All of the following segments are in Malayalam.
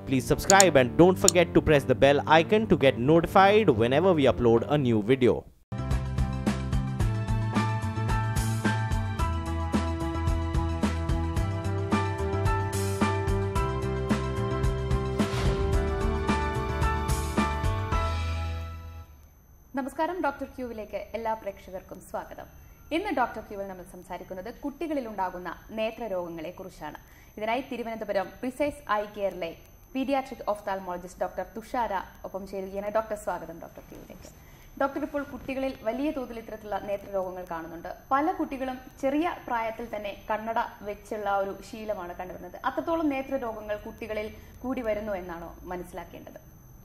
Please subscribe and don't forget to press the bell icon to get notified whenever we upload a new video. നമസ്കാരം ഡോക്ടർ ക്യൂവിലേക്ക് എല്ലാ പ്രേക്ഷകർക്കും സ്വാഗതം ഇന്ന് ഡോക്ടർ ക്യൂവിൽ നമ്മൾ സംസാരിക്കുന്നത് കുട്ടികളിൽ ഉണ്ടാകുന്ന നേത്രരോഗങ്ങളെ കുറിച്ചാണ് ഇതിനായി തിരുവനന്തപുരം പ്രിസൈസ് ഐ കെയറിലെ പീഡിയാട്രിക് ഓഫ്താൽമോളജിസ്റ്റ് ഡോക്ടർ തുഷാര ഒപ്പം ചേരുകയാണ് ഡോക്ടർ സ്വാഗതം ഡോക്ടർ ക്യൂവിലേക്ക് ഡോക്ടർ ഇപ്പോൾ കുട്ടികളിൽ വലിയ തോതിൽ ഇത്തരത്തിലുള്ള നേത്രരോഗങ്ങൾ കാണുന്നുണ്ട് പല കുട്ടികളും ചെറിയ പ്രായത്തിൽ തന്നെ കണ്ണട വെച്ചുള്ള ഒരു ശീലമാണ് കണ്ടുവരുന്നത് അത്രത്തോളം നേത്രരോഗങ്ങൾ കുട്ടികളിൽ കൂടി വരുന്നു എന്നാണോ മനസ്സിലാക്കേണ്ടത്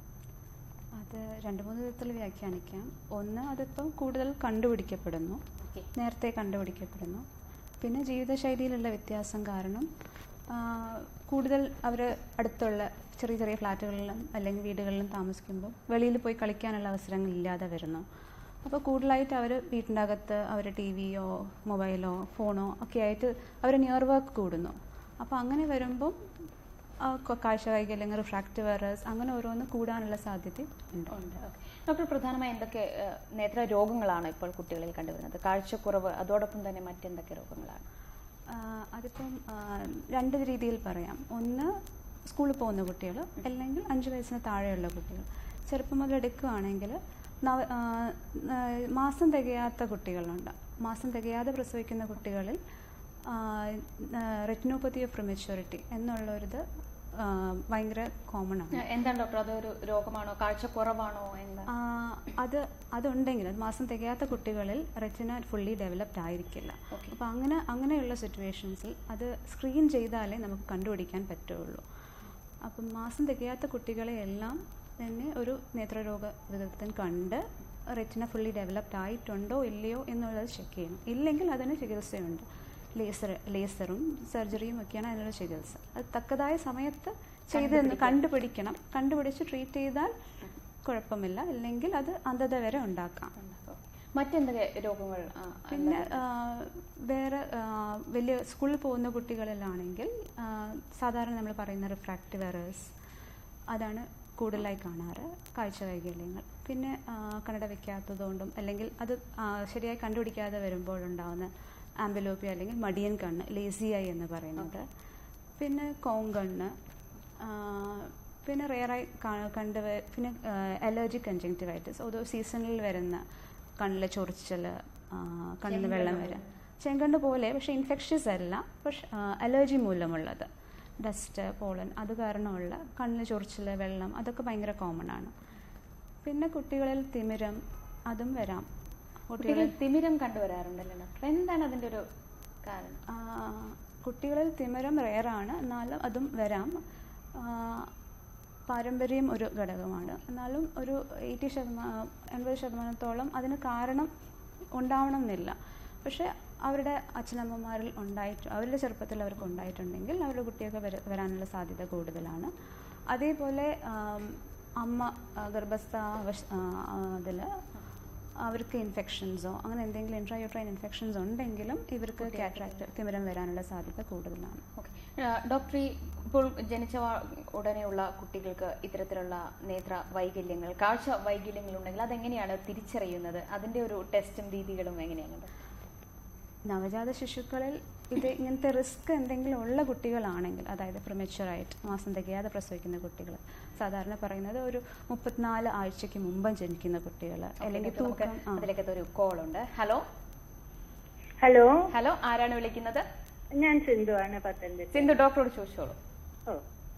അത് രണ്ട് മൂന്ന് വിധത്തിൽ വ്യാഖ്യാനിക്കാം ഒന്ന് അതിപ്പം കൂടുതൽ കണ്ടുപിടിക്കപ്പെടുന്നു ഓക്കെ നേരത്തെ കണ്ടുപിടിക്കപ്പെടുന്നു പിന്നെ ജീവിതശൈലിയിലുള്ള വ്യത്യാസം കാരണം ആ, കൂടുതൽ അവർ അടുത്തുള്ള ചെറിയ ചെറിയ ഫ്ലാറ്റുകളിലും അല്ലെങ്കിൽ വീടുകളിലും താമസിക്കുമ്പോൾ വെളിയിൽ പോയി കളിക്കാനുള്ള അവസരങ്ങൾ ഇല്ലാതെ വരുന്നു അപ്പോൾ കൂടുതലായിട്ട് അവർ വീട്ടിൻ്റെ അകത്ത് അവർ ടി വിയോ മൊബൈലോ ഫോണോ ഒക്കെ ആയിട്ട് അവർ നിയർ വർക്ക് കൂടുന്നു അപ്പോൾ അങ്ങനെ വരുമ്പം ആ, കൊ- കാഴ്ച വൈകല്യങ്ങൾ റിഫ്രാക്റ്റീവ് എറേഴ്സ് അങ്ങനെ ഓരോന്ന് കൂടാനുള്ള സാധ്യത ഉണ്ട് ഉണ്ട് ഓക്കെ. ഡോക്ടർ പ്രധാനമായി എന്തൊക്കെ ഏഹ്, നേത്ര രോഗങ്ങളാണ് ഇപ്പോൾ കുട്ടികളിൽ കണ്ടുവരുന്നത് കാഴ്ചക്കുറവ് അതോടൊപ്പം തന്നെ മറ്റെന്തൊക്കെ രോഗങ്ങളാണ് ആ, അതിപ്പം ആ, രണ്ട് രീതിയിൽ പറയാം ഒന്ന് സ്കൂളിൽ പോകുന്ന കുട്ടികൾ അല്ലെങ്കിൽ അഞ്ച് വയസ്സിന് താഴെയുള്ള കുട്ടികൾ ചെറുപ്പം മുതൽ എടുക്കുകയാണെങ്കിൽ നവ ആ, ആ, മാസം തികയാത്ത കുട്ടികളുണ്ട് മാസം തികയാതെ പ്രസവിക്കുന്ന കുട്ടികളിൽ റെറ്റിനോപ്പതി ഓഫ് പ്രിമച്യൂരിറ്റി എന്നുള്ളൊരിത് ആ, ഭയങ്കര കോമൺ ആണ് ഏഹ്, എന്താണ് ഡോക്ടർ അതൊരു രോഗമാണോ കാഴ്ചക്കുറവാണോ എന്താ ആ, അത് അതുണ്ടെങ്കിൽ അത് മാസം തികയാത്ത കുട്ടികളിൽ റെറ്റിന ഫുള്ളി ഡെവലപ്ഡ് ആയിരിക്കില്ല Okay. അപ്പോൾ അങ്ങനെ അങ്ങനെയുള്ള സിറ്റുവേഷൻസിൽ അത് സ്ക്രീൻ ചെയ്താലേ നമുക്ക് കണ്ടുപിടിക്കാൻ പറ്റുള്ളൂ അപ്പം മാസം തികയാത്ത കുട്ടികളെ എല്ലാം തന്നെ ഒരു നേത്രരോഗ വിദഗ്ധൻ കണ്ട് റെറ്റിന ഫുള്ളി ഡെവലപ്ഡ് ആയിട്ടുണ്ടോ ഇല്ലയോ എന്നുള്ളത് ചെക്ക് ചെയ്യണം ഇല്ലെങ്കിൽ അതിന് ചികിത്സയുണ്ട് ലേസർ ലേസറും സർജറിയും ഒക്കെയാണ് അതിനുള്ള ചികിത്സ അത് തക്കതായ സമയത്ത് ചെയ്ത് കണ്ടുപിടിക്കണം കണ്ടുപിടിച്ച് ട്രീറ്റ് ചെയ്താൽ കുഴപ്പമില്ല ഇല്ലെങ്കിൽ അത് അന്ധത വരെ ഉണ്ടാക്കാം മറ്റെന്തൊക്കെ രോഗങ്ങൾ ആ, പിന്നെ ആ, വേറെ ആ, വലിയ സ്കൂളിൽ പോകുന്ന കുട്ടികളിലാണെങ്കിൽ ആ, സാധാരണ നമ്മൾ പറയുന്ന റിഫ്രാക്റ്റീവ് എറേഴ്സ് അതാണ് കൂടുതലായി കാണാറ് കാഴ്ച വൈകല്യങ്ങൾ പിന്നെ ആ, കണ്ണട വെക്കാത്തതുകൊണ്ടും അല്ലെങ്കിൽ അത് ആ, ശരിയായി കണ്ടുപിടിക്കാതെ വരുമ്പോഴുണ്ടാവുന്ന ആംബിലോപ്പി അല്ലെങ്കിൽ മടിയൻ കണ്ണ് ലേസിയായി എന്ന് പറയുന്നത് പിന്നെ കോങ്കണ്ണ് ആ, പിന്നെ റെയറായി കണ്ട് പിന്നെ അലർജിക് കൺജങ്ക്റ്റിവൈറ്റിസ് ഓരോ സീസണിൽ വരുന്ന കണ്ണിലെ ചൊറിച്ചൽ കണ്ണിൽ വെള്ളം വരിക ചെങ്കണ്ണ് പോലെ പക്ഷേ ഇൻഫെക്ഷ്യസ് അല്ല പക്ഷെ അലർജി മൂലമുള്ളത് ഡസ്റ്റ് പോളൻ അത് കാരണമുള്ള കണ്ണിൽ ചൊറിച്ചൽ വെള്ളം അതൊക്കെ ഭയങ്കര കോമൺ ആണ് പിന്നെ കുട്ടികളിൽ തിമിരം അതും വരാം കുട്ടികളിൽ തിമിരം കണ്ടുവരാറുണ്ടല്ലോ ഡോക്ടർ എന്താണ് അതിന്റെ ഒരു കാരണം ആ, കുട്ടികളിൽ തിമിരം റെയറാണ് എന്നാലും അതും വരാം ആ, പാരമ്പര്യം ഒരു ഘടകമാണ് എന്നാലും ഒരു എയ്റ്റി ശതമാനം എൺപത് ശതമാനത്തോളം അതിന് കാരണം ഉണ്ടാവണം എന്നില്ല പക്ഷേ അവരുടെ അച്ഛനമ്മമാരിൽ ഉണ്ടായിട്ട് അവരുടെ ചെറുപ്പത്തിൽ അവർക്ക് ഉണ്ടായിട്ടുണ്ടെങ്കിൽ അവരുടെ കുട്ടിയൊക്കെ വര വരാനുള്ള സാധ്യത കൂടുതലാണ് അതേപോലെ ആം, അമ്മ ആ, ഗർഭസ്ഥ അതിൽ അവർക്ക് ഇൻഫെക്ഷൻസോ അങ്ങനെ എന്തെങ്കിലും ഇൻട്രായൂട്രൈൻ ഇൻഫെക്ഷൻസ് ഉണ്ടെങ്കിലും ഇവർക്ക് കാറ്ററാക്ട് തിമിരം വരാനുള്ള സാധ്യത കൂടുതലാണ് ഓക്കെ ഡോക്ടർ ഈ ഇപ്പോൾ ജനിച്ച വ- ഉടനെയുള്ള കുട്ടികൾക്ക് ഇത്തരത്തിലുള്ള നേത്ര വൈകല്യങ്ങൾ കാഴ്ച വൈകല്യങ്ങൾ ഉണ്ടെങ്കിൽ അതെങ്ങനെയാണ് തിരിച്ചറിയുന്നത് അതിന്റെ ഒരു ടെസ്റ്റും രീതികളും എങ്ങനെയാണ് ഡോക്ടർ? നവജാത ശിശുക്കളിൽ ഇത് ഇങ്ങനത്തെ റിസ്ക് എന്തെങ്കിലും ഉള്ള കുട്ടികളാണെങ്കിൽ അതായത് പ്രിമച്ചുറായിട്ട് മാസം തികയാതെ പ്രസവിക്കുന്ന കുട്ടികൾ സാധാരണ പറയുന്നത് ഒരു മുപ്പത്തിനാല് ആഴ്ചയ്ക്ക് മുമ്പ് ജനിക്കുന്ന കുട്ടികൾ അല്ലെങ്കിൽ ഇതിലേക്ക് നമുക്ക് തൂക്കം ആ. അതിലേക്കത്തെ ഒരു കോൾ ഉണ്ട് ഹലോ ഹലോ ഹലോ ആരാണ് വിളിക്കുന്നത് ഞാൻ സിന്ധു ആണ് പത്തനംതിട്ട സിന്ധു ഡോക്ടറോട് ചോദിച്ചോളൂ ഓ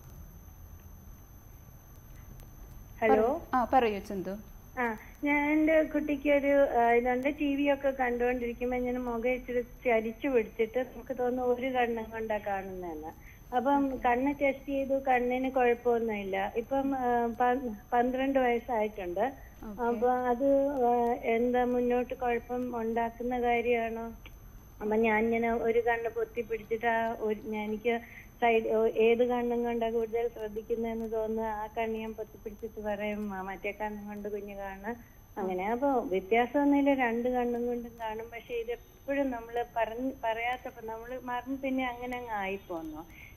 ഹലോ ആ പറയൂ ചന്തു ആ ഞാൻ എന്റെ കുട്ടിക്ക് ഒരു ആ, ഇതുണ്ട് ടി വി ഒക്കെ കണ്ടുകൊണ്ടിരിക്കുമ്പോ ഞാൻ മുഖം ഇച്ചിരി ചരിച്ചു പിടിച്ചിട്ട് നമുക്ക് തോന്നുന്നു ഒരു കണ്ണും കൊണ്ടാ കാണുന്നതെന്ന് അപ്പം കണ്ണ് ടെസ്റ്റ് ചെയ്തു കണ്ണിന് കുഴപ്പമൊന്നുമില്ല ഇപ്പം ആ, പ- പന്ത്രണ്ട് വയസ്സായിട്ടുണ്ട് അപ്പൊ അത് ആ, എന്താ മുന്നോട്ട് കുഴപ്പം ഉണ്ടാക്കുന്ന കാര്യമാണോ അപ്പൊ ഞാൻ ഇങ്ങനെ ഒരു കണ്ണ് പൊത്തി പിടിച്ചിട്ട് ആ ഒരു ഞാൻ എനിക്ക് സൈഡ് ഏത് കണ്ണും കൊണ്ടാ കൂടുതൽ ശ്രദ്ധിക്കുന്നതെന്ന് തോന്നുന്നു ആ കണ്ണ് ഞാൻ പൊത്തി പിടിച്ചിട്ട് പറയും "ആ, മറ്റേ കണ്ണും കൊണ്ട് കുഞ്ഞു കാണുക അങ്ങനെ അപ്പൊ വ്യത്യാസമൊന്നുമില്ല രണ്ട് കണ്ണും കൊണ്ടും കാണും പക്ഷെ ഇത് എപ്പോഴും നമ്മൾ പറഞ്ഞ് പറയാത്തപ്പോ നമ്മൾ മറന്ന് പിന്നെ അങ്ങനെ അങ്ങ് ആയിപ്പോന്നു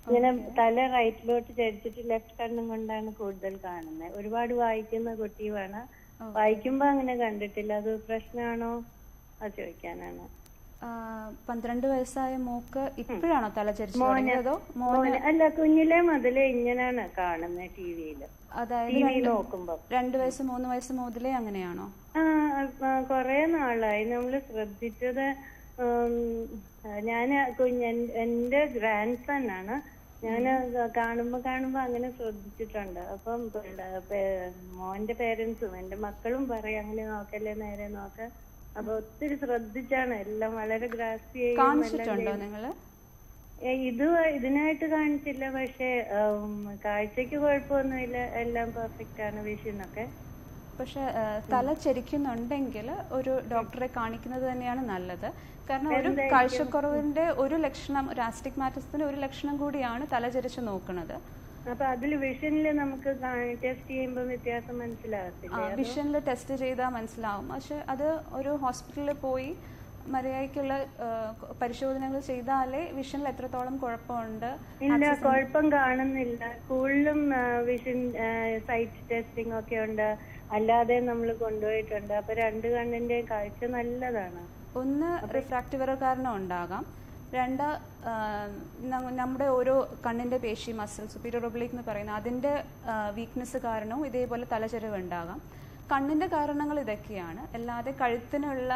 ഇങ്ങനെ തല റൈറ്റിലോട്ട് ചരിച്ചിട്ട് ലെഫ്റ്റ് കണ്ണും കൊണ്ടാണ് കൂടുതൽ കാണുന്നത് ഒരുപാട് വായിക്കുന്ന കുട്ടിയുമാണ് വായിക്കുമ്പോ അങ്ങനെ കണ്ടിട്ടില്ല അത് പ്രശ്നമാണോ അത് ചോദിക്കാനാണ് ആ, പന്ത്രണ്ട് വയസ്സായ മോക്ക് ഇപ്പോഴാണോ തല ചരിച്ചു തുടങ്ങിയത് അതോ മോന് മോന് അല്ല കുഞ്ഞിലെ മുതലേ ഇങ്ങനെയാണ് കാണുന്നത് ടി വിയില് അതായത് ടി വി രണ്ട് നോക്കുമ്പോ രണ്ട് വയസ്സ് മൂന്ന് വയസ്സ് മുതലേ അങ്ങനെയാണോ ആ ആ, കൊറേ നാളായി നമ്മള് ശ്രദ്ധിച്ചത് ഉം, ഞാന് കുഞ്ഞ് എൻ- എന്റെ ഗ്രാൻഡ് സൺ ആണ് ഞാൻ കാണുമ്പോ കാണുമ്പോ അങ്ങനെ ശ്രദ്ധിച്ചിട്ടുണ്ട് അപ്പം പിള്ള- പേ- മോന്റെ പേരൻസും എന്റെ മക്കളും പറയും അങ്ങനെ നോക്കല്ലേ നേരെ നോക്ക അപ്പൊ ഒത്തിരി ശ്രദ്ധിച്ചാണ് എല്ലാം വളരെ ഗ്രാസ് ചെയ്യും എല്ലാം കാണിച്ചിട്ടുണ്ടോ ചെയ്യും. നിങ്ങള് ഏ, ഇത് ഇതിനായിട്ട് കാണിച്ചില്ല പക്ഷെ ഉം, കാഴ്ചക്ക് കുഴപ്പമൊന്നുമില്ല എല്ലാം പെർഫെക്റ്റ് ആണ് വിഷനൊക്കെ പക്ഷെ ആ, തല ചരിക്കുന്നുണ്ടെങ്കിൽ ഒരു ഡോക്ടറെ കാണിക്കുന്നത് തന്നെയാണ് നല്ലത് കാരണം ഒരു കാഴ്ചക്കുറവിന്റെ ഒരു ലക്ഷണം ഒരു ആസ്റ്റിഗ്മാറ്റിസത്തിന്റെ ഒരു ലക്ഷണം കൂടിയാണ് തല ചരിച്ച് നോക്കുന്നത് അപ്പൊ അതിൽ വിഷനില് നമുക്ക് ടെസ്റ്റ് ചെയ്യുമ്പോൾ വ്യത്യാസം മനസ്സിലാകത്തില്ല വിഷനിൽ ടെസ്റ്റ് ചെയ്താൽ മനസ്സിലാവും പക്ഷെ അത് ഒരു ഹോസ്പിറ്റലിൽ പോയി മര്യാദയ്ക്കുള്ള ആ, പരിശോധനകൾ ചെയ്താലേ വിഷനിൽ എത്രത്തോളം കുഴപ്പമുണ്ട് ഇല്ല കുഴപ്പം കാണുന്നില്ല സ്കൂളിലും വിഷൻ സൈറ്റ് ടെസ്റ്റിംഗ് ഒക്കെ ഉണ്ട് അല്ലാതെ നമ്മൾ കൊണ്ടുപോയിട്ടുണ്ട് അപ്പൊ രണ്ട് കണ്ണിന്റെ കാഴ്ച നല്ലതാണ് ഒന്ന് റിഫ്രാക്റ്റീവ് കാരണം ഉണ്ടാകാം രണ്ട് ആ, ന- നമ്മുടെ ഓരോ കണ്ണിന്റെ പേശി മസിൽ സുപ്പീരിയർ ഒബ്ലിക് എന്ന് പറയുന്ന അതിന്റെ വീക്ക്നെസ് കാരണവും ഇതേപോലെ തലചെരിവ് ഉണ്ടാകാം കണ്ണിന്റെ കാരണങ്ങൾ ഇതൊക്കെയാണ് അല്ലാതെ കഴുത്തിനുള്ള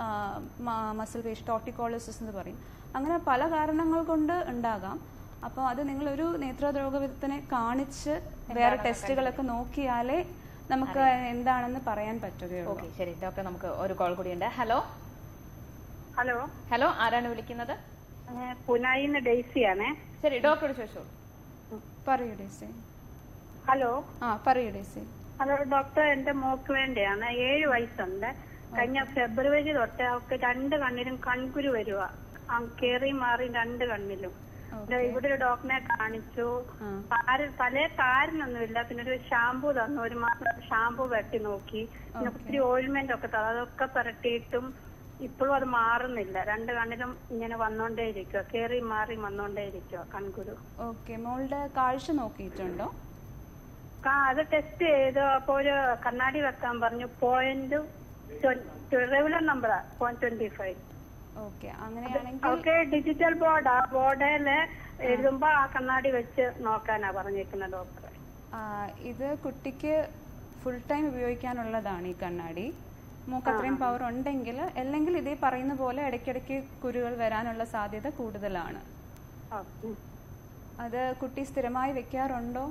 മസിൽ പേശി ടോട്ടിക്കോളിസിസ് എന്ന് പറയും അങ്ങനെ പല കാരണങ്ങൾ കൊണ്ട് ഉണ്ടാകാം അപ്പോൾ അത് നിങ്ങളൊരു നേത്രദ്രോഗ വിദഗ്ധനെ കാണിച്ച് വേറെ ടെസ്റ്റുകളൊക്കെ നോക്കിയാലേ നമുക്ക് എന്താണെന്ന് പറയാൻ പറ്റുകയുള്ളൂ ഓക്കെ ശരി ഡോക്ടർ നമുക്ക് ഒരു കോൾ കൂടിയുണ്ട് ഹലോ ഹലോ ഹലോ ആരാണ് വിളിക്കുന്നത് പുനായിന്ന് ഡെയ്സിയാണേ ശരി ഡോക്ടറോട് ചോദിച്ചോളൂ പറയൂ ഡേസി ഹലോ ആ പറയൂ ഡേസി ഹലോ ഡോക്ടർ എന്റെ മോക്ക് വേണ്ടിയാണ് ഏഴ് വയസ്സുണ്ട് കഴിഞ്ഞ ഫെബ്രുവരി തൊട്ട് അവൾക്ക് രണ്ട് കണ്ണിലും കൺകുരു വരുക കേറി മാറി രണ്ട് കണ്ണിലും ഇത് ഇവിടെ ഒരു ഡോക്ടറെ കാണിച്ചു താര തലേ താരനൊന്നുമില്ല പിന്നെ ഒരു ഷാമ്പു തന്നു ഒരു മാസം ഷാമ്പു വെട്ടി നോക്കി പിന്നെ ഒത്തിരി ഓയിൽമെന്റ് ഒക്കെ തന്നു അതൊക്കെ പുരട്ടിയിട്ടും ഇപ്പോഴും അത് മാറുന്നില്ല രണ്ട് കണ്ണിലും ഇങ്ങനെ വന്നോണ്ടേ ഇരിക്കുക കേറി മാറി വന്നോണ്ടേ ഇരിക്കുക കൺകുരു ഓക്കെ മോളുടെ കാഴ്ച നോക്കിയിട്ടുണ്ടോ ആ അത് ടെസ്റ്റ് ചെയ്തു അപ്പൊ ഒരു കണ്ണാടി വെക്കാൻ പറഞ്ഞു പോയിന്റ് റെഗുലർ നമ്പറാ പോയിന്റ് ട്വന്റി ഫൈവ് ഓക്കെ അങ്ങനെയാണെങ്കിൽ അവർക്ക് ഡിജിറ്റൽ ബോർഡാ ബോർഡില് എഴുതുമ്പോ ആ കണ്ണാടി വെച്ച് നോക്കാനാ പറഞ്ഞേക്കുന്നത് ഡോക്ടർ ആ, ഇത് കുട്ടിക്ക് ഫുൾ ടൈം ഉപയോഗിക്കാനുള്ളതാണ് ഈ കണ്ണാടി മൂക്ക് അത്രയും പവർ ഉണ്ടെങ്കിൽ അല്ലെങ്കിൽ ഇതേ പറയുന്ന പോലെ ഇടയ്ക്കിടയ്ക്ക് കുരുകൾ വരാനുള്ള സാധ്യത കൂടുതലാണ് അത് കുട്ടി സ്ഥിരമായി വെക്കാറുണ്ടോ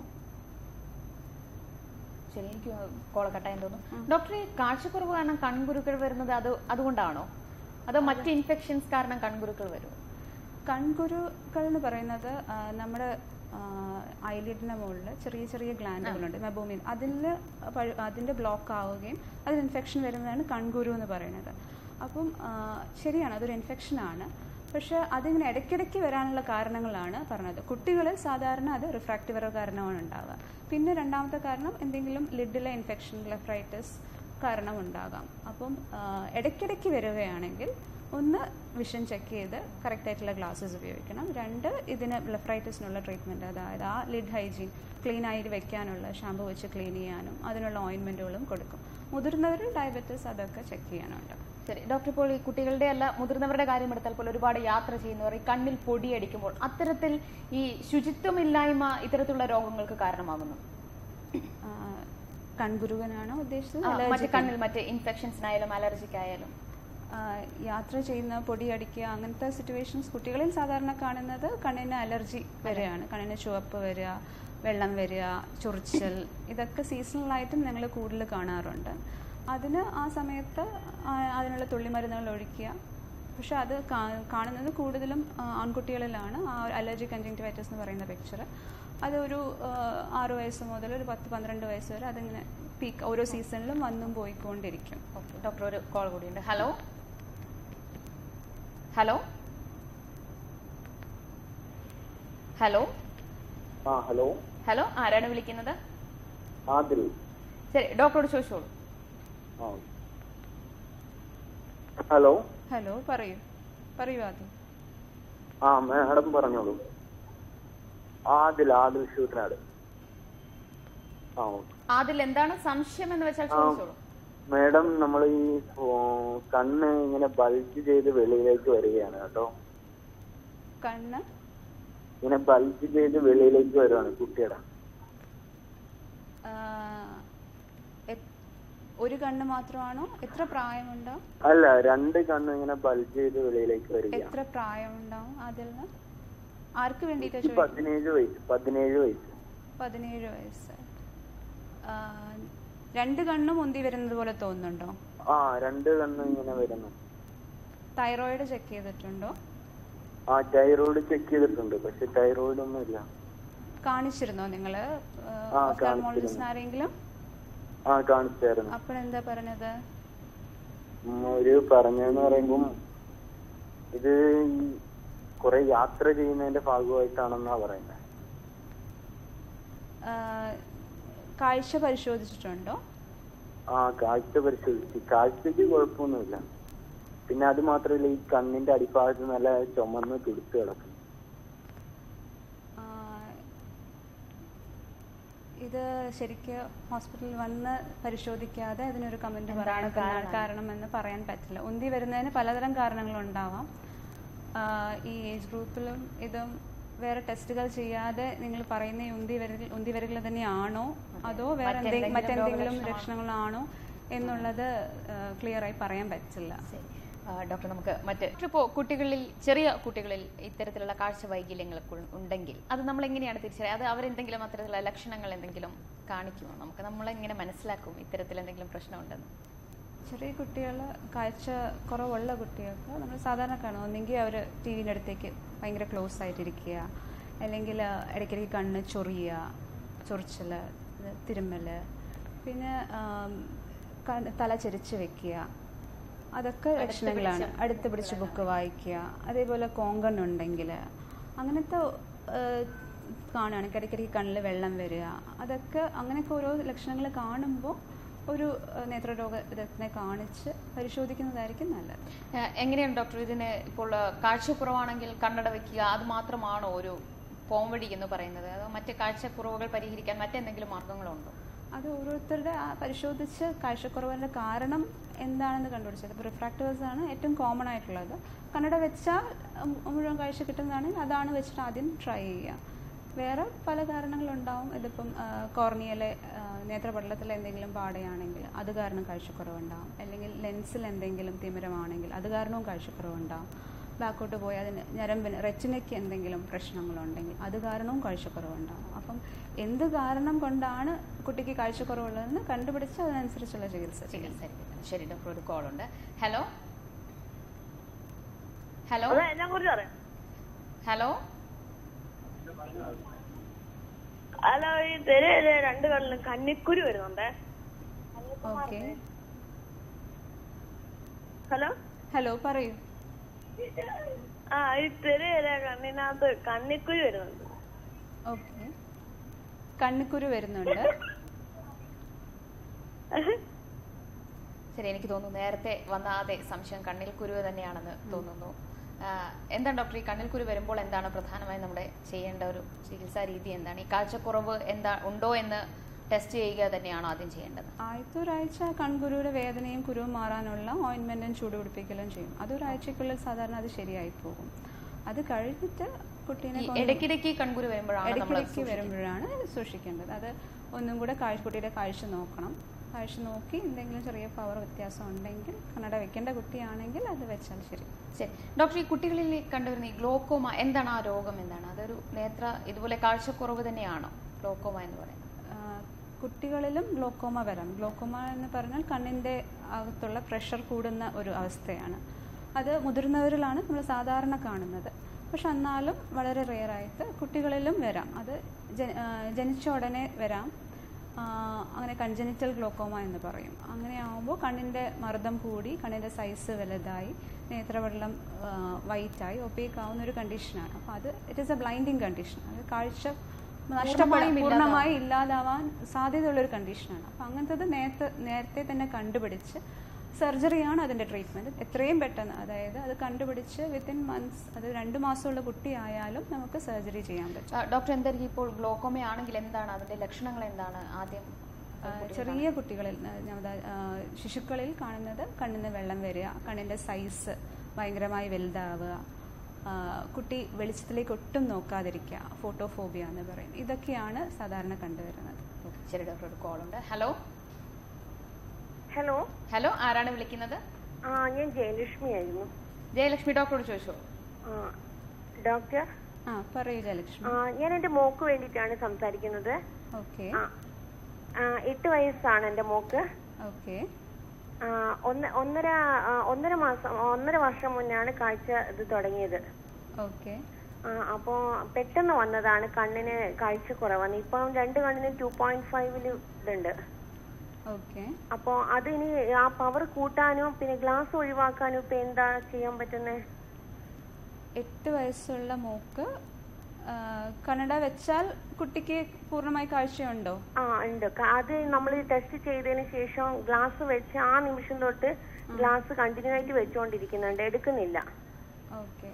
ശരി എനിക്ക് കോൾ കട്ടായെന്ന് തോന്നുന്നു ഡോക്ടർ ഈ കാഴ്ചക്കുറവ് കാരണം കൺകുരുക്കൾ വരുന്നത് അത് അതുകൊണ്ടാണോ അതോ മറ്റ് ഇൻഫെക്ഷൻസ് കാരണം കൺകുരുക്കൾ വരും കൺകുരുക്കൾ എന്ന് പറയുന്നത് ആ, നമ്മുടെ ഐലിഡിന്റെ മുകളിൽ ചെറിയ ചെറിയ ഗ്ലാൻഡുകളുണ്ട് മെബോമിൻ അതിൽ അതിന്റെ ബ്ലോക്ക് ആവുകയും അതിൽ ഇൻഫെക്ഷൻ വരുന്നതാണ് കൺകുരു എന്ന് പറയുന്നത് അപ്പം ആ, ശരിയാണ് അതൊരു ഇൻഫെക്ഷൻ ആണ് പക്ഷെ അതിങ്ങനെ ഇടയ്ക്കിടയ്ക്ക് വരാനുള്ള കാരണങ്ങളാണ് പറഞ്ഞത് കുട്ടികളിൽ സാധാരണ അത് റിഫ്രാക്റ്റീവ് എറർ കാരണമാണ് ഉണ്ടാവുക പിന്നെ രണ്ടാമത്തെ കാരണം എന്തെങ്കിലും ലിഡിലെ ഇൻഫെക്ഷൻ ലെഫ്രൈറ്റിസ് കാരണം ഉണ്ടാകാം അപ്പം ആ, ഇടയ്ക്കിടയ്ക്ക് വരികയാണെങ്കിൽ ഒന്ന് വിഷൻ ചെക്ക് ചെയ്ത് കറക്റ്റ് ആയിട്ടുള്ള ഗ്ലാസ്സസ് ഉപയോഗിക്കണം രണ്ട് ഇതിന് ബ്ലഫ്രൈറ്റിസിനുള്ള ട്രീറ്റ്മെൻറ്റ് അതായത് ആ ലിഡ് ഹൈജീൻ ക്ലീൻ ആയിട്ട് വെക്കാനുള്ള ഷാമ്പു വെച്ച് ക്ലീൻ ചെയ്യാനും അതിനുള്ള ഓയിൻമെൻറ്റുകളും കൊടുക്കും മുതിർന്നവർ ഡയബറ്റിസ് അതൊക്കെ ചെക്ക് ചെയ്യാനുണ്ട് ശരി ഡോക്ടർ ഇപ്പോൾ ഈ കുട്ടികളുടെ അല്ല മുതിർന്നവരുടെ കാര്യം എടുത്താൽ പോലും ഒരുപാട് യാത്ര ചെയ്യുന്നവർ ഈ കണ്ണിൽ പൊടിയടിക്കുമ്പോൾ അത്തരത്തിൽ ഈ ശുചിത്വമില്ലായ്മ ഇത്തരത്തിലുള്ള രോഗങ്ങൾക്ക് കാരണമാകുന്നു ആ, കൺഗുരുവനാണോ ഉദ്ദേശിച്ചത് ആ, Allergic മറ്റ് കണ്ണിൽ മറ്റ് ഇൻഫെക്ഷൻസിനായാലും അലർജിക്കായാലും ആ, യാത്ര ചെയ്യുന്ന പൊടിയടിക്കുക അങ്ങനത്തെ സിറ്റുവേഷൻസ് കുട്ടികളിൽ സാധാരണ കാണുന്നത് കണ്ണിന് അലർജി വരികയാണ് കണ്ണിന് ചുവപ്പ് വരിക വെള്ളം വരിക ചൊറിച്ചൽ ഇതൊക്കെ സീസണലായിട്ടും ഞങ്ങൾ കൂടുതൽ കാണാറുണ്ട് അതിന് ആ സമയത്ത് ആ, അതിനുള്ള തുള്ളിമരുന്നുകൾ ഒഴിക്കുക പക്ഷെ അത് കാ- കാണുന്നത് കൂടുതലും ആ, ആൺകുട്ടികളിലാണ് ആ അലർജി കഞ്ചങ്റ്റിവൈറ്റിസ് എന്ന് പറയുന്ന പിക്ചർ അതൊരു ആ, ആറ് വയസ്സ് മുതൽ ഒരു പത്ത് പന്ത്രണ്ട് വയസ്സ് വരെ അതിങ്ങനെ പീക്ക് ഓരോ സീസണിലും വന്നും പോയിക്കൊണ്ടിരിക്കും ഓക്കെ ഡോക്ടർ ഒരു കോൾ കൂടിയുണ്ട് ഹലോ ഹലോ ഹലോ ആ ഹലോ ഹലോ ആരാണ് വിളിക്കുന്നത് ആദിൽ ശരി ഡോക്ടറോട് ചോദിച്ചോളൂ ആ ഹലോ ഹലോ പറയൂ പറയൂ ആദ്യം ആ മാഡം പറഞ്ഞോളൂ ആദിൽ ആദിൽ ഷൂട്ടിനാട് ആ ഓക്കെ അതിൽ എന്താണ് സംശയം എന്ന് വെച്ചാൽ ആ. ചോദിച്ചോളൂ മേഡം നമ്മൾ ഈ ഓ, കണ്ണ് ഇങ്ങനെ ബൾജ് ചെയ്ത് വെളിയിലേക്ക് വരികയാണ് കേട്ടോ കണ്ണ് ഇങ്ങനെ ബൾജ് ചെയ്ത് വെളിയിലേക്ക് വരുവാണ് കുട്ടിയുടെ ആ, എ- ഒരു കണ്ണ് മാത്രമാണോ എത്ര പ്രായമുണ്ടോ അല്ല രണ്ട് കണ്ണ് ഇങ്ങനെ ബൾജ് ചെയ്ത് വെളിയിലേക്ക് വരികയാണ് എത്ര പ്രായമുണ്ടാവും അതിൽ ആർക്ക് വേണ്ടിയിട്ടാ എനിക്ക് ചോദിക്കുന്നത് പതിനേഴ് വയസ്സ് പതിനേഴ് വയസ്സ് പതിനേഴ് വയസ്സ് ആ, രണ്ട് കണ്ണും ഉന്തി വരുന്നത് പോലെ തോന്നുന്നുണ്ടോ ആ രണ്ട് കണ്ണ് ഇങ്ങനെ വരുന്നു തൈറോയിഡ് ചെക്ക് ചെയ്തിട്ടുണ്ടോ ആ തൈറോയിഡ് ചെക്ക് ചെയ്തിട്ടുണ്ട് പക്ഷെ തൈറോയിഡ് ഒന്നും ഇല്ല കാണിച്ചിരുന്നോ നിങ്ങള് ആ, ഓഫ്താൽമോളജിസ്റ്റ് ആരെങ്കിലും ആ കാണിച്ചായിരുന്നു അപ്പോഴെന്താ പറഞ്ഞത് ഉം, ഒരു പറഞ്ഞെന്ന് പറയുമ്പം ഇത് ഈ കുറെ യാത്ര ചെയ്യുന്നതിന്റെ ഭാഗമായിട്ടാണെന്നാ പറയുന്നത് ആ, കാഴ്ച പരിശോധിച്ചിട്ടുണ്ടോ ആ കാഴ്ച പരിശോധിച്ച് കാഴ്ചക്ക് കുഴപ്പമൊന്നുമില്ല പിന്നെ അത് മാത്രമല്ല ഈ കണ്ണിന്റെ അടിഭാഗത്ത് നല്ല ചുമന്ന് തുടുത്ത് കിടക്കും ആ, ഇത് ശരിക്ക് ഹോസ്പിറ്റലിൽ വന്ന് പരിശോധിക്കാതെ അതിനൊരു കമന്റ് പറയാൻ കാരണം എന്ന് പറയാൻ പറ്റില്ല ഉന്തി വരുന്നതിന് പലതരം കാരണങ്ങളുണ്ടാവാം ആ, ഈ ഏജ് ഗ്രൂപ്പിലും ഇതും വേറെ ടെസ്റ്റുകൾ ചെയ്യാതെ നിങ്ങൾ പറയുന്ന ഈ ഉന്തി വരൽ ഉന്തി വരൽ തന്നെയാണോ അതോ വേറെ എന്തെങ്കിലും മറ്റെന്തെങ്കിലും ലക്ഷണങ്ങളാണോ എന്നുള്ളത് ക്ലിയർ ആയി പറയാൻ പറ്റില്ല ശരി ആ, ഡോക്ടർ നമുക്ക് മറ്റ് ഇപ്പോൾ കുട്ടികളിൽ ചെറിയ കുട്ടികളിൽ ഇത്തരത്തിലുള്ള കാഴ്ച വൈകല്യങ്ങൾ ഉണ്ടെങ്കിൽ അത് നമ്മൾ എങ്ങനെയാണ് തിരിച്ചറിയുക അത് അവരെന്തെങ്കിലും അത്തരത്തിലുള്ള ലക്ഷണങ്ങൾ എന്തെങ്കിലും കാണിക്കുമോ നമുക്ക് നമ്മളെങ്ങനെ മനസ്സിലാക്കും ഇത്തരത്തിൽ എന്തെങ്കിലും പ്രശ്നമുണ്ടെന്ന് ചെറിയ കുട്ടികൾ കാഴ്ച കുറവുള്ള കുട്ടികൾക്ക് നമ്മൾ സാധാരണ കാണും ഒന്നെങ്കിൽ അവർ ടി വിൻ്റെ അടുത്തേക്ക് ഭയങ്കര ക്ലോസ് ആയിട്ടിരിക്കുക അല്ലെങ്കിൽ ഇടയ്ക്കിടയ്ക്ക് കണ്ണ് ചൊറിയുക ചൊറിച്ചൽ തിരുമ്മൽ പിന്നെ ആം, ക- തല ചെരിച്ച് വെക്കുക അതൊക്കെ ലക്ഷണങ്ങളാണ് അടുത്ത് പിടിച്ച് ബുക്ക് വായിക്കുക അതേപോലെ കോങ്കണ്ണുണ്ടെങ്കിൽ അങ്ങനത്തെ ഏഹ്, കാണുകയാണെങ്കിൽ ഇടയ്ക്കിടയ്ക്ക് കണ്ണിൽ വെള്ളം വരിക അതൊക്കെ അങ്ങനെയൊക്കെ ഓരോ ലക്ഷണങ്ങൾ കാണുമ്പോൾ ഒരു ഏഹ്, നേത്രരോഗ വിദഗ്ധനെ കാണിച്ച് പരിശോധിക്കുന്നതായിരിക്കും നല്ലത് ആ, എങ്ങനെയാണ് ഡോക്ടർ ഇതിന് ഇപ്പോൾ ആ, കാഴ്ചക്കുറവാണെങ്കിൽ കണ്ണട വെക്കുക അത് മാത്രമാണോ ഒരു പോംവഴി എന്ന് പറയുന്നത് അതോ മറ്റ് കാഴ്ചക്കുറവുകൾ പരിഹരിക്കാൻ മറ്റെന്തെങ്കിലും മാർഗങ്ങളുണ്ടോ അത് ഓരോരുത്തരുടെ ആ പരിശോധിച്ച് കാഴ്ചക്കുറവിൻ്റെ കാരണം എന്താണെന്ന് കണ്ടുപിടിച്ചത് ഇപ്പോൾ റിഫ്രാക്റ്റേഴ്സ് ആണ് ഏറ്റവും കോമൺ ആയിട്ടുള്ളത് കണ്ണട വെച്ചാൽ ഉം, മുഴുവൻ കാഴ്ച കിട്ടുന്നതാണെങ്കിൽ അതാണ് വെച്ചിട്ട് ആദ്യം ട്രൈ ചെയ്യുക വേറെ പല കാരണങ്ങളുണ്ടാവും ഇതിപ്പം കോർണിയയിലെ നേത്രപടലത്തിൽ എന്തെങ്കിലും പാടയാണെങ്കിൽ അത് കാരണം കാഴ്ചക്കുറവുണ്ടാവും അല്ലെങ്കിൽ ലെൻസിൽ എന്തെങ്കിലും തിമിരമാണെങ്കിൽ അത് കാരണവും കാഴ്ചക്കുറവുണ്ടാവും ബാക്കോട്ട് പോയി അതിന് ഞരമ്പിന് റെറ്റിനയ്ക്ക് എന്തെങ്കിലും പ്രശ്നങ്ങളുണ്ടെങ്കിൽ അത് കാരണവും കാഴ്ചക്കുറവുണ്ടാവും അപ്പം എന്ത് കാരണം കൊണ്ടാണ് കുട്ടിക്ക് കാഴ്ചക്കുറവുള്ളതെന്ന് കണ്ടുപിടിച്ച് അതിനനുസരിച്ചുള്ള ചികിത്സ ചെയ്യണം ചികിത്സ ശരി ഡോക്ടർ ഒരു കോൾ ഉണ്ട് ഹലോ ഹലോ എന്നെ കുറിച്ച് പറയാം ഹലോ അല്ല ഈ തെരയില് രണ്ട് കണ്ണിലും കന്നിക്കുരു വരുന്നുണ്ടേ ഓക്കെ ഹലോ ഹലോ പറയൂ ആ ഈ തെരയിലെ കണ്ണിനകത്ത് കന്നിക്കുരു വരുന്നുണ്ട് ഓക്കെ കണ്ണിക്കുരു വരുന്നുണ്ട് ശരി എനിക്ക് തോന്നുന്നു നേരത്തെ വന്ന അതേ സംശയം കണ്ണിൽ കുരുവ് തന്നെയാണെന്ന് തോന്നുന്നു ആ, എന്താണ് ഡോക്ടർ ഈ കണ്ണിൽ കുരു വരുമ്പോൾ എന്താണ് പ്രധാനമായും നമ്മുടെ ചെയ്യേണ്ട ഒരു ചികിത്സാ രീതി എന്താണ് ഈ കാഴ്ചക്കുറവ് എന്താ ഉണ്ടോ എന്ന് ടെസ്റ്റ് ചെയ്യുക തന്നെയാണോ ആദ്യം ചെയ്യേണ്ടത് ആദ്യത്തെ ഒരാഴ്ച കൺകുരുവിയുടെ വേദനയും കുരുവും മാറാനുള്ള ഓയിൻമെൻറ്റും ചൂടുപിടിപ്പിക്കലും ചെയ്യും അതൊരാഴ്ചക്കുള്ളിൽ സാധാരണ അത് ശരിയായി പോകും അത് കഴിഞ്ഞിട്ട് കുട്ടീനെ ഈ കൊണ്ട് ഇടയ്ക്കിടയ്ക്ക് കൺകുരു വരുമ്പോഴാണ് നമ്മൾ ഇടയ്ക്കിടയ്ക്ക് വരുമ്പോഴാണ് സൂക്ഷിക്കേണ്ടത് അത് ഒന്നും കൂടെ കാഴ്ച കുട്ടിയുടെ കാഴ്ച നോക്കണം കാഴ്ച നോക്കി എന്തെങ്കിലും ചെറിയ പവർ വ്യത്യാസം ഉണ്ടെങ്കിൽ കണ്ണട വെക്കേണ്ട കുട്ടിയാണെങ്കിൽ അത് വെച്ചാൽ ശരി ശരി ഡോക്ടർ ഈ കുട്ടികളിൽ കണ്ടുവരുന്ന ഈ ഗ്ലോക്കോമ എന്താണ് ആ രോഗം എന്താണ് അതൊരു നേത്ര ഇതുപോലെ കാഴ്ചക്കുറവ് തന്നെയാണോ ഗ്ലോക്കോമ എന്ന് പറയുന്നത് ആ, കുട്ടികളിലും ഗ്ലോക്കോമ വരാം ഗ്ലോക്കോമ എന്ന് പറഞ്ഞാൽ കണ്ണിൻ്റെ അകത്തുള്ള പ്രഷർ കൂടുന്ന ഒരു അവസ്ഥയാണ് അത് മുതിർന്നവരിലാണ് നമ്മൾ സാധാരണ കാണുന്നത് പക്ഷെ എന്നാലും വളരെ റെയറായിട്ട് കുട്ടികളിലും വരാം അത് ജ- ആ, ജനിച്ച ഉടനെ വരാം ആ, അങ്ങനെ കൺജനിറ്റൽ ഗ്ലോക്കോമ എന്ന് പറയും അങ്ങനെ ആകുമ്പോൾ കണ്ണിൻ്റെ മർദ്ദം കൂടി കണ്ണിൻ്റെ സൈസ് വലുതായി നേത്രവെള്ളം വൈറ്റായി ഒപ്പേക്ക് ആവുന്ന ഒരു കണ്ടീഷനാണ് അപ്പോൾ അത് it is a blinding condition അത് കാഴ്ച നഷ്ടമായി പൂർണ്ണമായി ഇല്ലാതാവാൻ സാധ്യതയുള്ള ഒരു കണ്ടീഷനാണ് അപ്പം അങ്ങനത്തത് നേരത്തെ നേരത്തെ തന്നെ കണ്ടുപിടിച്ച് സർജറിയാണ് അതിൻ്റെ ട്രീറ്റ്മെൻറ്റ് എത്രയും പെട്ടെന്ന് അതായത് അത് കണ്ടുപിടിച്ച് വിത്തിൻ മന്ത്സ് അത് രണ്ട് മാസമുള്ള കുട്ടിയായാലും നമുക്ക് സർജറി ചെയ്യാൻ പറ്റും ആ, ഡോക്ടർ എന്തായിരിക്കും ഇപ്പോൾ ഗ്ലോക്കോമ ആണെങ്കിൽ എന്താണ് അതിന്റെ ലക്ഷണങ്ങൾ എന്താണ് ആദ്യം ആ, ചെറിയ കുട്ടികളിൽ ആ, ഞാൻ ഉദാ- ആ, ശിശുക്കളിൽ കാണുന്നത് കണ്ണിന് വെള്ളം വരിക കണ്ണിൻ്റെ സൈസ് ഭയങ്കരമായി വലുതാവുക ആ, കുട്ടി വെളിച്ചത്തിലേക്ക് ഒട്ടും നോക്കാതിരിക്കുക ഫോട്ടോഫോബിയ എന്ന് പറയും ഇതൊക്കെയാണ് സാധാരണ കണ്ടുവരുന്നത് ശരി ഡോക്ടർ ഒരു കോൾ ഉണ്ട് ഹലോ ഹലോ ഹലോ ആരാണ് വിളിക്കുന്നത് ആ ഞാൻ ജയലക്ഷ്മി ആയിരുന്നു ജയലക്ഷ്മി ഡോക്ടറോട് ചോദിച്ചോ ആ, ഡോക്ടർ ആ പറയൂ ജയലക്ഷ്മി ആ, ഞാൻ എന്റെ മോക്ക് വേണ്ടിയിട്ടാണ് സംസാരിക്കുന്നത് ഓക്കെ ആ, ആ, എട്ട് വയസ്സാണ് എന്റെ മോക്ക് ഓക്കെ ആ, ഒന്ന് ഒന്നര ആ, ഒന്നര മാസം ഒന്നര വർഷം മുന്നാണ് കാഴ്ച ഇത് തുടങ്ങിയത് ഓക്കെ ആ, അപ്പോ പെട്ടെന്ന് വന്നതാണ് കണ്ണിന് കാഴ്ച കുറവാണ് ഇപ്പം രണ്ട് കണ്ണിനും ടു പോയിന്റ് ഫൈവില് ഇതുണ്ട് ഓക്കെ അപ്പോ അതിനി ആ പവർ കൂട്ടാനും പിന്നെ ഗ്ലാസ് ഒഴിവാക്കാനും ഇപ്പൊ എന്താ ചെയ്യാൻ പറ്റുന്നത് എട്ട് വയസ്സുള്ള മോക്ക് ആ, കണ്ണട വെച്ചാൽ കുട്ടിക്ക് പൂർണ്ണമായി കാഴ്ചയുണ്ടോ ആ ഉണ്ട് ക- അത് നമ്മൾ ടെസ്റ്റ് ചെയ്തതിന് ശേഷം ഗ്ലാസ് വെച്ച് ആ നിമിഷം തൊട്ട് ഗ്ലാസ് കണ്ടിന്യൂ ആയിട്ട് വെച്ചുകൊണ്ടിരിക്കുന്നുണ്ട് എടുക്കുന്നില്ല ഓക്കെ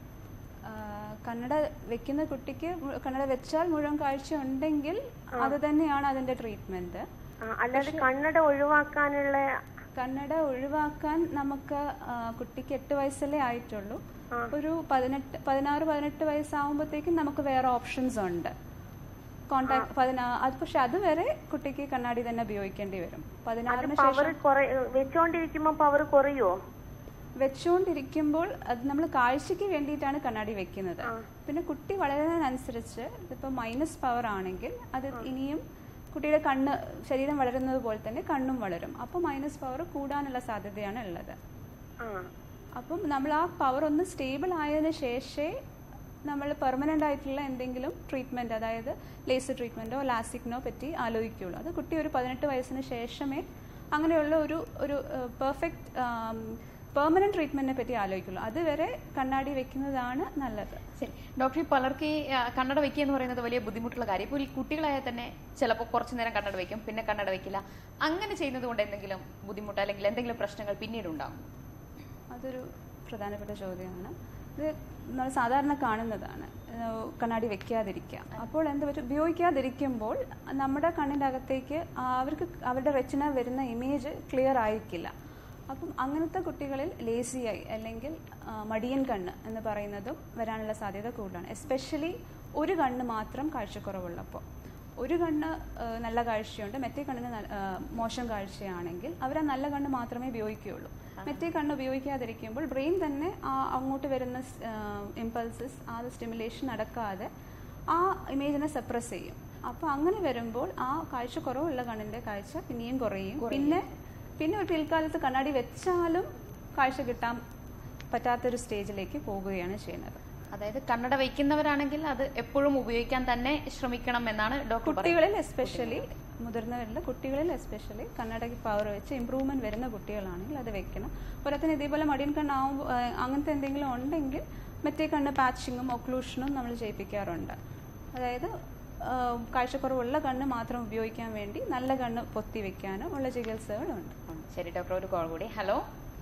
കണ്ണട വെക്കുന്ന കുട്ടിക്ക് മു- കണ്ണട വെച്ചാൽ മുഴുവൻ കാഴ്ച ഉണ്ടെങ്കിൽ അത് തന്നെയാണ് അതിന്റെ ട്രീറ്റ്മെന്റ് ആ, അല്ലാതെ കണ്ണട ഒഴിവാക്കാനുള്ള കണ്ണട ഒഴിവാക്കാൻ നമുക്ക് ആ, കുട്ടിക്ക് എട്ട് വയസ്സല്ലേ ആയിട്ടുള്ളൂ ഒരു പതിനെട്ട് പതിനാറ് പതിനെട്ട് വയസ്സാകുമ്പോഴത്തേക്കും നമുക്ക് വേറെ ഓപ്ഷൻസ് ഉണ്ട് കോണ്ടാക്ട് പതിനാ അത് പക്ഷെ അതുവരെ കുട്ടിക്ക് കണ്ണാടി തന്നെ ഉപയോഗിക്കേണ്ടി വരും പതിനാറിന് പവർ ശേഷം കുറെ വെച്ചോണ്ടിരിക്കുമ്പോ പവർ കുറയോ വെച്ചുകൊണ്ടിരിക്കുമ്പോൾ അത് നമ്മൾ കാഴ്ചയ്ക്ക് വേണ്ടിയിട്ടാണ് കണ്ണാടി വെക്കുന്നത് പിന്നെ കുട്ടി വളരുന്നതിനനുസരിച്ച് ഇതിപ്പോൾ മൈനസ് പവർ ആണെങ്കിൽ അത് ഇനിയും കുട്ടിയുടെ കണ്ണ് ശരീരം വളരുന്നത് പോലെ തന്നെ കണ്ണും വളരും അപ്പോൾ മൈനസ് പവർ കൂടാനുള്ള സാധ്യതയാണ് ഉള്ളത് ആ അപ്പം നമ്മൾ ആ പവർ ഒന്ന് സ്റ്റേബിൾ ആയതിനു ശേഷമേ നമ്മൾ പെർമനൻ്റ് ആയിട്ടുള്ള എന്തെങ്കിലും ട്രീറ്റ്മെൻറ്റ് അതായത് ലേസർ ട്രീറ്റ്മെൻറ്റോ ലാസിക്കിനോ പറ്റി ആലോചിക്കുകയുള്ളൂ അത് കുട്ടി ഒരു പതിനെട്ട് വയസ്സിന് ശേഷമേ അങ്ങനെയുള്ള ഒരു ഒരു പെർഫെക്റ്റ് പെർമനൻറ്റ് ട്രീറ്റ്മെൻറ്റിനെ പറ്റി ആലോചിക്കുള്ളൂ അതുവരെ കണ്ണാടി വെക്കുന്നതാണ് നല്ലത് ശരി ഡോക്ടർ ഈ പലർക്ക് ഈ ആ, കണ്ണട വെക്കുക എന്ന് പറയുന്നത് വലിയ ബുദ്ധിമുട്ടുള്ള കാര്യം ഇപ്പോൾ ഈ കുട്ടികളായാൽ തന്നെ ചിലപ്പോൾ കുറച്ചു നേരം കണ്ണട വെക്കും പിന്നെ കണ്ണട വെക്കില്ല അങ്ങനെ ചെയ്യുന്നത് കൊണ്ട് എന്തെങ്കിലും ബുദ്ധിമുട്ട് അല്ലെങ്കിൽ എന്തെങ്കിലും പ്രശ്നങ്ങൾ പിന്നീട് ഉണ്ടാകും അതൊരു പ്രധാനപ്പെട്ട ചോദ്യമാണ് ഇത് നമ്മൾ സാധാരണ കാണുന്നതാണ് ഏഹ് കണ്ണാടി വെക്കാതിരിക്കുക അപ്പോൾ എന്ത് പറ്റും ഉപയോഗിക്കാതിരിക്കുമ്പോൾ നമ്മുടെ കണ്ണിൻ്റെ അകത്തേക്ക് അവർക്ക് അവരുടെ റെച്ചിന വരുന്ന ഇമേജ് ക്ലിയർ ആയിരിക്കില്ല അപ്പം അങ്ങനത്തെ കുട്ടികളിൽ ലേസിയായി അല്ലെങ്കിൽ ആ, മടിയൻ കണ്ണ് എന്ന് പറയുന്നതും വരാനുള്ള സാധ്യത കൂടുതലാണ് എസ്പെഷ്യലി ഒരു കണ്ണ് മാത്രം കാഴ്ചക്കുറവുള്ളപ്പോൾ ഒരു കണ്ണ് ആ, നല്ല കാഴ്ചയുണ്ട് മറ്റേ കണ്ണിന് നല്ല- ആ, മോശം കാഴ്ചയാണെങ്കിൽ അവർ ആ നല്ല കണ്ണ് മാത്രമേ ഉപയോഗിക്കുകയുള്ളൂ മറ്റേ കണ്ണ് ഉപയോഗിക്കാതിരിക്കുമ്പോൾ ബ്രെയിൻ തന്നെ ആ അങ്ങോട്ട് വരുന്ന ഇമ്പൾസസ് ആ സ്റ്റിമുലേഷൻ നടക്കാതെ ആ ഇമേജിനെ സപ്രസ് ചെയ്യും അപ്പോൾ അങ്ങനെ വരുമ്പോൾ ആ കാഴ്ച കുറവുള്ള കണ്ണിൻ്റെ കാഴ്ച പിന്നെയും കുറയും പിന്നെ പിന്നെ ഒരു പിൽക്കാലത്ത് കണ്ണാടി വെച്ചാലും കാഴ്ച കിട്ടാൻ പറ്റാത്തൊരു സ്റ്റേജിലേക്ക് പോകുകയാണ് ചെയ്യുന്നത് അതായത് കണ്ണട വയ്ക്കുന്നവരാണെങ്കിൽ അത് എപ്പോഴും ഉപയോഗിക്കാൻ തന്നെ ശ്രമിക്കണം എന്നാണ് ഡോക്ടർ പറയുന്നത് കുട്ടികളിൽ എസ്പെഷ്യലി മുതിർന്നവരിൽ കുട്ടികളിൽ എസ്പെഷ്യലി കണ്ണടയ്ക്ക് പവർ വെച്ച് ഇമ്പ്രൂവ്മെന്റ് വരുന്ന കുട്ടികളാണെങ്കിൽ അത് വെക്കണം പോരാത്തിന് ഇതേപോലെ മടിയൻ കണ്ണാവുമ്പോൾ അങ്ങനത്തെ എന്തെങ്കിലും ഉണ്ടെങ്കിൽ മറ്റേ കണ്ണ് പാച്ചിങ്ങും ഒക്ലൂഷനും നമ്മൾ ചെയ്യിപ്പിക്കാറുണ്ട് അതായത് ആ, കാഴ്ചക്കുറവുള്ള കണ്ണ് മാത്രം ഉപയോഗിക്കാൻ വേണ്ടി നല്ല കണ്ണ് പൊത്തി വെക്കാനും ഉള്ള ചികിത്സകളുണ്ട് ഉം, ശരി ഡോക്ടർ ഒരു കോൾ കൂടി ഹലോ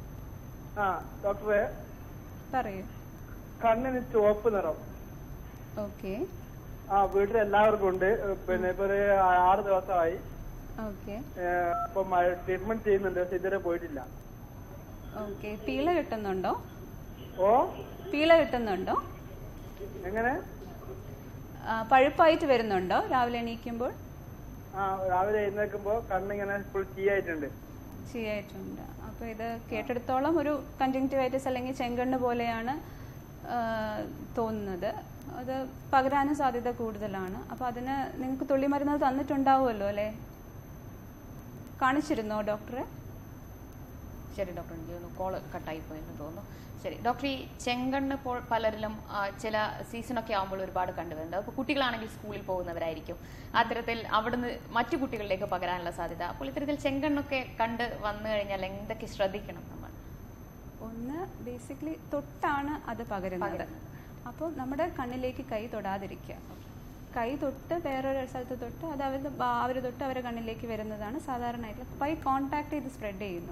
ആ ഡോക്ടറെ പറയൂ കണ്ണിന് ചുവപ്പ് നിറം ഓക്കെ ആ വീട്ടിൽ എല്ലാവർക്കും ഉണ്ട് പിന്നെ ഇപ്പൊ ഒരു ആറ് ദിവസമായി ഓക്കെ ഏഹ്, ഇപ്പം ട്രീറ്റ്മെന്റ് ചെയ്യുന്നുണ്ട് പക്ഷെ ഇതുവരെ പോയിട്ടില്ല ഓക്കെ പീള കിട്ടുന്നുണ്ടോ ഓ പീള കിട്ടുന്നുണ്ടോ എങ്ങനെ ആ, പഴുപ്പായിട്ട് വരുന്നുണ്ടോ രാവിലെ എണീക്കുമ്പോൾ ആ രാവിലെ എഴുന്നേൽക്കുമ്പോ കണ്ണിങ്ങനെ ഫുൾ ചീയായിട്ടുണ്ട് ചെയ്യായിട്ടുണ്ട് അപ്പോൾ ഇത് കേട്ടെടുത്തോളം ഒരു കൺജങ്ക്റ്റിവൈറ്റിസ് അല്ലെങ്കിൽ ചെങ്കണ്ണ് പോലെയാണ് ആ, തോന്നുന്നത് അത് പകരാനും സാധ്യത കൂടുതലാണ് അപ്പോൾ അതിന് നിങ്ങൾക്ക് തുള്ളിമരുന്ന് തന്നിട്ടുണ്ടാവുമല്ലോ അല്ലേ കാണിച്ചിരുന്നോ ഡോക്ടറെ ശരി ഡോക്ടർ എനിക്ക് തോന്നുന്നു കോള് കട്ടായി പോയെന്ന് തോന്നുന്നു ശരി ഡോക്ടർ ഈ ചെങ്കണ്ണ് ഇപ്പോൾ പലരിലും ആ, ചില സീസണൊക്കെ ആകുമ്പോൾ ഒരുപാട് കണ്ടുവരുന്നുണ്ട് അപ്പോൾ കുട്ടികളാണെങ്കിൽ സ്കൂളിൽ പോകുന്നവരായിരിക്കും അത്തരത്തിൽ അവിടുന്ന് മറ്റു കുട്ടികളിലേക്ക് പകരാനുള്ള സാധ്യത അപ്പോൾ ഇത്തരത്തിൽ ചെങ്കണ്ണൊക്കെ കണ്ട് വന്നു കഴിഞ്ഞാൽ എന്തൊക്കെ ശ്രദ്ധിക്കണം നമ്മൾ ഒന്ന് ബേസിക്കലി തൊട്ടാണ് അത് പകരുന്നത് അപ്പോൾ നമ്മുടെ കണ്ണിലേക്ക് കൈ തൊടാതിരിക്കുക കൈ തൊട്ട് വേറൊരു സ്ഥലത്ത് തൊട്ട് അത് അവർ അവർ തൊട്ട് അവരുടെ കണ്ണിലേക്ക് വരുന്നതാണ് സാധാരണയായിട്ടുള്ള ബൈ കോൺടാക്ട് ചെയ്ത് സ്പ്രെഡ് ചെയ്യുന്നുള്ളൂ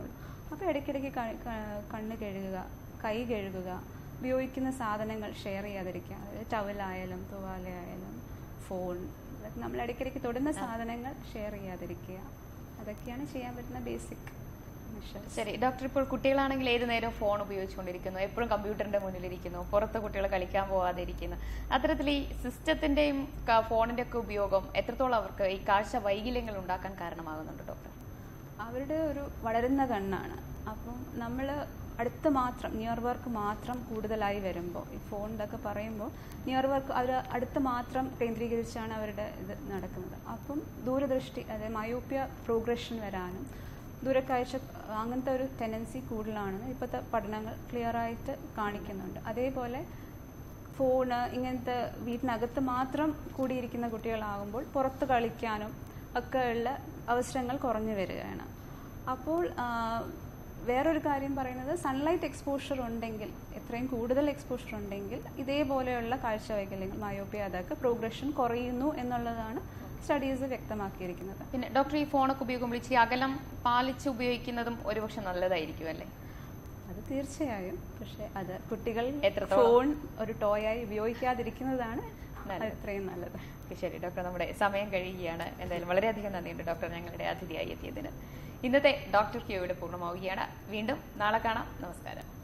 അപ്പോൾ ഇടയ്ക്കിടയ്ക്ക് ക- ക- കണ്ണ് കഴുകുക കൈ കഴുകുക ഉപയോഗിക്കുന്ന സാധനങ്ങൾ ഷെയർ ചെയ്യാതിരിക്കുക അതായത് ടവലായാലും തുവാലയായാലും ഫോൺ ഇതൊക്കെ നമ്മൾ ഇടയ്ക്കിടയ്ക്ക് തൊടുന്ന സാധനങ്ങൾ ഷെയർ ചെയ്യാതിരിക്കുക അതൊക്കെയാണ് ചെയ്യാൻ പറ്റുന്ന ബേസിക് മെഷേഴ്സ് ശരി ഡോക്ടർ ഇപ്പോൾ കുട്ടികളാണെങ്കിൽ ഏത് നേരം ഫോൺ ഉപയോഗിച്ചുകൊണ്ടിരിക്കുന്നു എപ്പോഴും കമ്പ്യൂട്ടറിന്റെ മുന്നിലിരിക്കുന്നു പുറത്ത് കുട്ടികൾ കളിക്കാൻ പോകാതെ ഇരിക്കുന്നു അത്തരത്തിൽ ഈ സിസ്റ്റത്തിന്റെയും ഫോണിന്റെ ഒക്കെ ഉപയോഗം എത്രത്തോളം അവർക്ക് ഈ കാഴ്ച വൈകല്യങ്ങൾ ഉണ്ടാക്കാൻ കാരണമാകുന്നുണ്ട് ഡോക്ടർ അവരുടെ ഒരു വളരുന്ന കണ്ണാണ് അപ്പം നമ്മൾ അടുത്ത് മാത്രം നിയർ വർക്ക് മാത്രം കൂടുതലായി വരുമ്പോൾ ഈ ഫോൺ ഇതൊക്കെ പറയുമ്പോൾ നിയർ വർക്ക് അവർ അടുത്ത് മാത്രം കേന്ദ്രീകരിച്ചാണ് അവരുടെ ഇത് നടക്കുന്നത് അപ്പം ദൂരദൃഷ്ടി അതായത് മയോപ്യ പ്രോഗ്രഷൻ വരാനും ദൂരക്കാഴ്ച അങ്ങനത്തെ ഒരു ടെൻഡൻസി കൂടുതലാണെന്ന് ഇപ്പോഴത്തെ പഠനങ്ങൾ ക്ലിയർ ആയിട്ട് കാണിക്കുന്നുണ്ട് അതേപോലെ ഫോണ് ഇങ്ങനത്തെ വീട്ടിനകത്ത് മാത്രം കൂടിയിരിക്കുന്ന കുട്ടികളാകുമ്പോൾ പുറത്ത് കളിക്കാനും ഒക്കെ ഉള്ള അവസരങ്ങൾ കുറഞ്ഞു വരികയാണ് അപ്പോൾ ആ, വേറൊരു കാര്യം പറയുന്നത് സൺലൈറ്റ് എക്സ്പോഷർ ഉണ്ടെങ്കിൽ എത്രയും കൂടുതൽ എക്സ്പോഷർ ഉണ്ടെങ്കിൽ ഇതേപോലെയുള്ള കാഴ്ച വൈകല്യങ്ങൾ മയോപ്പിയ അതൊക്കെ പ്രോഗ്രഷൻ കുറയുന്നു എന്നുള്ളതാണ് സ്റ്റഡീസ് വ്യക്തമാക്കിയിരിക്കുന്നത് പിന്നെ ഡോക്ടർ ഈ ഫോണൊക്കെ ഉപയോഗിക്കുമ്പോൾ ഈ അകലം പാലിച്ച് ഉപയോഗിക്കുന്നതും ഒരുപക്ഷെ നല്ലതായിരിക്കും അല്ലേ അത് തീർച്ചയായും പക്ഷെ അത് കുട്ടികൾ എത്രത്തോളം? ഫോൺ ഒരു ടോയായി ഉപയോഗിക്കാതിരിക്കുന്നതാണ് നല്ലത്. അത്രയും നല്ലത് ഓക്കെ, ശരി ഡോക്ടർ നമ്മുടെ സമയം കഴിയുകയാണ് എന്തായാലും വളരെയധികം നന്ദിയുണ്ട് ഡോക്ടർ ഞങ്ങളുടെ അതിഥിയായി എത്തിയതിന് ഇന്നത്തെ ഡോക്ടർ ക്യൂ ഇവിടെ പൂർണ്ണമാവുകയാണ് വീണ്ടും നാളെ കാണാം നമസ്കാരം